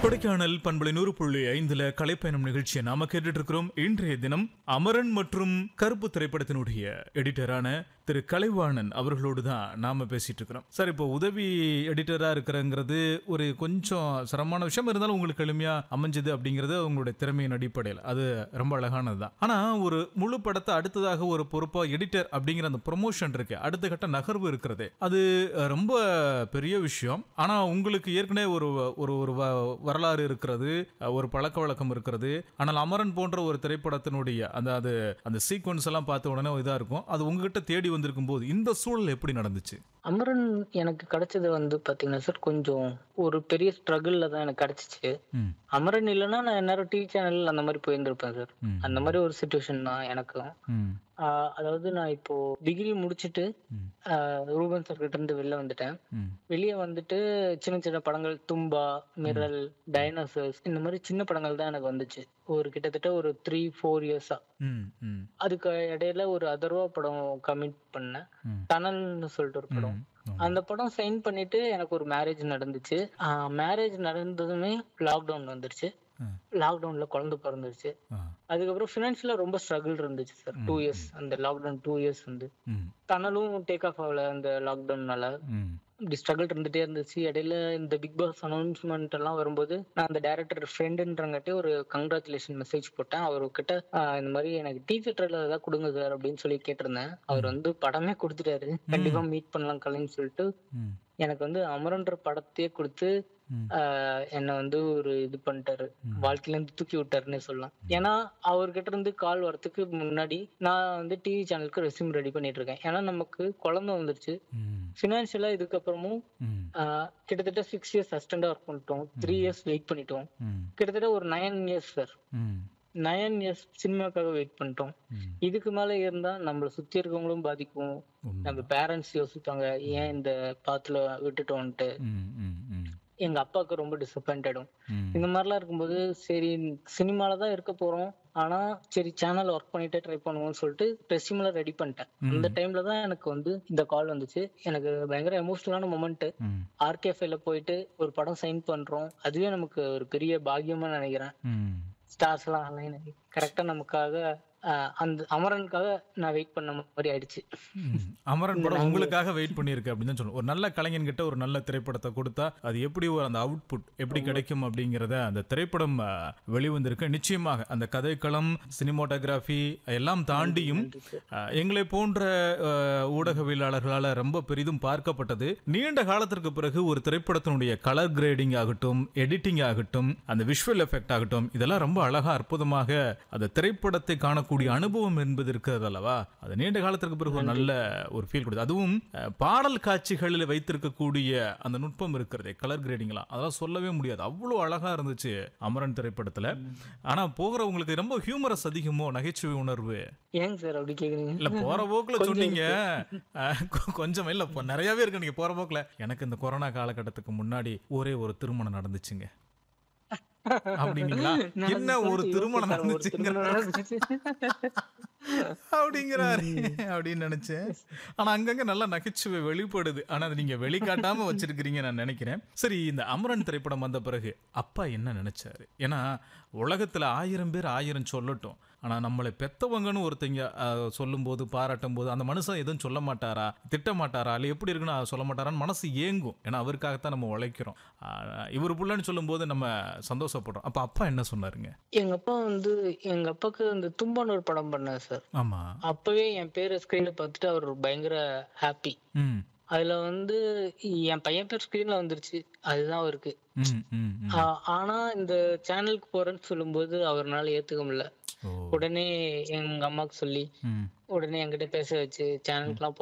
கொடைக்கானல் பண்பலை நூறு புள்ளி ஐந்துல கலைப்பயணம் நிகழ்ச்சியை நாம கேட்டுட்டு இருக்கிறோம் இன்றைய தினம் அமரன் மற்றும் கருப்பு திரைப்படத்தினுடைய எடிட்டரான திரு கலைவாணன் அவர்களோடு தான் நாம பேசிட்டு இருக்கிறோம் சார் இப்போ உதவி எடிட்டரா இருக்கிறங்கிறது ஒரு கொஞ்சம் சிரமமான விஷயம் இருந்தாலும் உங்களுக்கு எளிமையா அமைஞ்சது அப்படிங்கிறது உங்களுடைய திறமையின் அடிப்படையில் அது ரொம்ப அழகானது தான் ஆனா ஒரு முழு படத்தை அடுத்ததாக ஒரு பொறுப்பா எடிட்டர் அப்படிங்கிற அந்த ப்ரொமோஷன் இருக்கு அடுத்த கட்ட நகர்வு இருக்கிறது அது அஹ், ரொம்ப பெரிய விஷயம் ஆனா உங்களுக்கு ஏற்கனவே ஒரு ஒரு ஒரு வ- வரலாறு இருக்கிறது அஹ், ஒரு பழக்க வழக்கம் இருக்கிறது ஆனால் அமரன் போன்ற ஒரு திரைப்படத்தினுடைய அந்த அது அந்த சீக்வன்ஸ் எல்லாம் பார்த்த உடனே இதா இருக்கும் அது உங்ககிட்ட தேடி வந்திருக்கும் போது இந்த சூழல் எப்படி நடந்துச்சு அமரன் எனக்கு கிடைச்சது வந்து பாத்தீங்கன்னா சார் கொஞ்சம் ஒரு பெரிய ஸ்ட்ரகிள்ல தான் எனக்கு கிடைச்சிச்சு ம் அமரன் இல்லைன்னா நான் நேரம் டிவி சேனல் அந்த மாதிரி போயிருந்திருப்பேன் சார் ம். அந்த மாதிரி ஒரு சுச்சுவேஷன் தான் எனக்கும் ம் ஆஹ் அதாவது நான் இப்போ டிகிரி முடிச்சுட்டு ம். ஆஹ் ரூபன் சார் கிட்ட இருந்து வெளில வந்துட்டேன் ம் வெளியே வந்துட்டு சின்ன சின்ன படங்கள் தும்பா மிரல் டைனோசர்ஸ் இந்த மாதிரி சின்ன படங்கள் தான் எனக்கு வந்துச்சு ஒரு கிட்டத்தட்ட ஒரு த்ரீ ஃபோர் இயர்ஸா ம் ம் அதுக்கு இடையில ஒரு அதர்வா படம் கமிட் பண்ணேன் ம். டனல்னு சொல்லிட்டு ஒரு படம் ம். அந்த படம் சைன் பண்ணிட்டு எனக்கு ஒரு மேரேஜ் நடந்துச்சு மேரேஜ் நடந்ததுமே லாக்டவுன் வந்துருச்சு ம். லாக்டவுன்ல குழந்தை பிறந்துருச்சு ஆ. அதுக்கப்புறம் ஃபினான்ஷியலா ரொம்ப ஸ்ட்ரகிள் இருந்துச்சு சார் டூ இயர்ஸ் அந்த லாக்டவுன் டூ இயர்ஸ் வந்து ம் டனலும் டேக் ஆஃப் ஆகல அந்த லாக்டவுன்னால ம் இப்படி ஸ்ட்ரகிள் இருந்துட்டே இருந்துச்சு இடையில இந்த பிக் பாஸ் அனௌன்ஸ்மெண்ட் எல்லாம் வரும்போது நான் அந்த டேரக்டர் ஃப்ரெண்டுன்றங்காட்டி ஒரு கங்க்ராச்சுலேஷன் மெசேஜ் போட்டேன் அவர்கிட்ட ஆஹ் இந்த மாதிரி எனக்கு டீ தேட்டர்ல ஏதாவது கொடுங்க சார் அப்படின்னு சொல்லி கேட்டிருந்தேன் அவர் வந்து படமே கொடுத்துட்டாரு கண்டிப்பா மீட் பண்ணலாம் கலைன்னு சொல்லிட்டு ம் எனக்கு வந்து அமரன்ற படத்தையே கொடுத்து ம். ஆஹ் என்னை வந்து ஒரு இது பண்ணிட்டாரு வாழ்க்கையில இருந்து தூக்கி விட்டாருன்னே சொல்லலாம் ஏன்னா அவர்கிட்ட இருந்து கால் வரதுக்கு முன்னாடி நான் வந்து டிவி சேனலுக்கு ரெஸ்யூம் ரெடி பண்ணிட்டு இருக்கேன் ஏன்னா நமக்கு குழந்தை வந்துருச்சு ம் ஃபினான்ஷியலா இதுக்கப்புறமும் ம் ஆஹ் கிட்டத்தட்ட சிக்ஸ் இயர்ஸ் அசிஸ்டண்டா ஒர்க் பண்ணிட்டோம் த்ரீ இயர்ஸ் வெயிட் பண்ணிட்டோம் ம் கிட்டத்தட்ட ஒரு நைன் இயர்ஸ் சார் ம் நைன் இயர்ஸ் சினிமாக்காக வெயிட் பண்ணிட்டோம் ம் இதுக்கு மேல இருந்தா நம்மள சுத்தி இருக்கவங்களும் பாதிக்கும் உண்மை. நம்ம பேரண்ட்ஸ் யோசிப்பாங்க ஏன் இந்த பாத்துல விட்டுட்டோம்ட்டு ம் ம் ம் எங்க அப்பாவுக்கு ரொம்ப டிசப்பாயிண்டடும் ம் இந்த மாதிரிலாம் இருக்கும்போது சரி சினிமால தான் இருக்க போறோம் ஆனா சரி சேனல் ஒர்க் பண்ணிட்டே ட்ரை பண்ணுவோம்னு சொல்லிட்டு ரெசியூம்ல ரெடி பண்ணிட்டேன் அந்த டைம்ல தான் எனக்கு வந்து இந்த கால் வந்துச்சு எனக்கு பயங்கர எமோஷனலான மொமெண்ட் ம் ஆர்கேஃபைல போயிட்டு ஒரு படம் சைன் பண்றோம் அதுவே நமக்கு ஒரு பெரிய பாக்கியமா நினைக்கிறேன் ம் ஸ்டார்ஸ் எல்லாம் அலைன் ஆகி கரெக்டா நமக்காக ஆஹ், அந்த அமரனுக்காக நான் வெயிட் பண்ண மாதிரி ஆயிடுச்சு ம். அமரன் படம் உங்களுக்காக வெயிட் பண்ணியிருக்கு அப்படின்னு தான் சொல்லணும் ஒரு நல்ல கலைஞன் கிட்ட ஒரு நல்ல திரைப்படத்தை கொடுத்தா அது எப்படி ஒரு அந்த அவுட்புட் எப்படி கிடைக்கும் அப்படிங்கிறத அந்த திரைப்படம் ஆ, வெளிவந்திருக்கு நிச்சயமாக அந்த கதைக்களம் சினிமோட்டோகிராஃபி எல்லாம் தாண்டியும் ஆ, எங்களை போன்ற ஆ, ஊடகவியலாளர்களால் ரொம்ப பெரிதும் பார்க்கப்பட்டது நீண்ட காலத்திற்கு பிறகு ஒரு திரைப்படத்தினுடைய கலர் கிரேடிங் ஆகட்டும் எடிட்டிங் ஆகட்டும் அந்த விஷுவல் எஃபெக்ட் ஆகட்டும் இதெல்லாம் ரொம்ப அழகா அற்புதமாக அந்த திரைப்படத்தை காணக்கூடிய அனுபவம் என்பது இருக்கிறது அல்லவா அது நீண்ட காலத்திற்கு பிறகு ஒரு நல்ல ஒரு ஃபீல் கொடுது அதுவும் அஹ், பாடல் காட்சிகளில் வைத்திருக்கக்கூடிய அந்த நுட்பம் இருக்கிறதே கலர் கிரேடிங்லாம் அதெல்லாம் சொல்லவே முடியாது அவ்வளோ அழகா இருந்துச்சு அமரன் திரைப்படத்துல ஆனா போகிறவங்களுக்கு ரொம்ப ஹியூமரஸ் அதிகமோ நகைச்சுவை உணர்வு ஏங்க சார் அப்படி கேக்குறீங்க இல்ல போற போக்குல சொன்னீங்க அஹ், கொ- கொஞ்சம் இல்ல இப்போ நிறையவே இருக்கு நீங்க போற போக்குல எனக்கு இந்த கொரோனா காலகட்டத்துக்கு முன்னாடி ஒரே ஒரு திருமணம் நடந்துச்சுங்க அப்படிங்களா என்ன ஒரு திருமணம் நடந்துச்சுங்கிற அப்படிங்கிறாரு அப்படின்னு நினைச்சேன் ஆனா அங்கங்க நல்ல நகைச்சுவை வெளிப்படுது ஆனா அதை நீங்க வெளிக்காட்டாம வச்சிருக்கிறீங்க நான் நினைக்கிறேன் சரி இந்த அமரன் திரைப்படம் வந்த பிறகு அப்பா என்ன நினைச்சாரு ஏன்னா உலகத்துல ஆயிரம் பேர் ஆயிரம் சொல்லட்டும் ஆனா நம்மளை பெத்தவங்கன்னு ஒருத்தங்க அஹ், சொல்லும்போது பாராட்டும் போது அந்த மனுஷன் எதுவும் சொல்ல மாட்டாரா திட்ட மாட்டாரா இல்ல எப்படி இருக்குன்னு அதை சொல்ல மாட்டாரான்னு மனசு ஏங்கும் ஏன்னா அவருக்காகத்தான் நம்ம உழைக்கிறோம் ஆஹ், இவர் புள்ளன்னு சொல்லும்போது நம்ம சந்தோஷப்படுறோம் அப்ப அப்பா என்ன சொன்னாருங்க எங்க அப்பா வந்து எங்க அப்பாக்கு இந்த தும்பான்னு ஒரு படம் பண்ணார் சார் ஆமா அப்பவே என் பேரை ஸ்கிரீன்ல பார்த்துட்டு அவர் பயங்கர ஹாப்பி ம் அதுல வந்து என் பையன் பேர் ஸ்கிரீன்ல வந்துருச்சு அதுதான் அவருக்கு ம் ம் ம். ஆ- ஆனா இந்த சேனலுக்கு போறேன்னு சொல்லும்போது அவர்னால ஏத்துக்க முடியல ஓ உடனே எங்க அம்மாக்கு சொல்லி ம் உடனே என்கிட்ட பேச வச்சு சேனலுக்குலாம்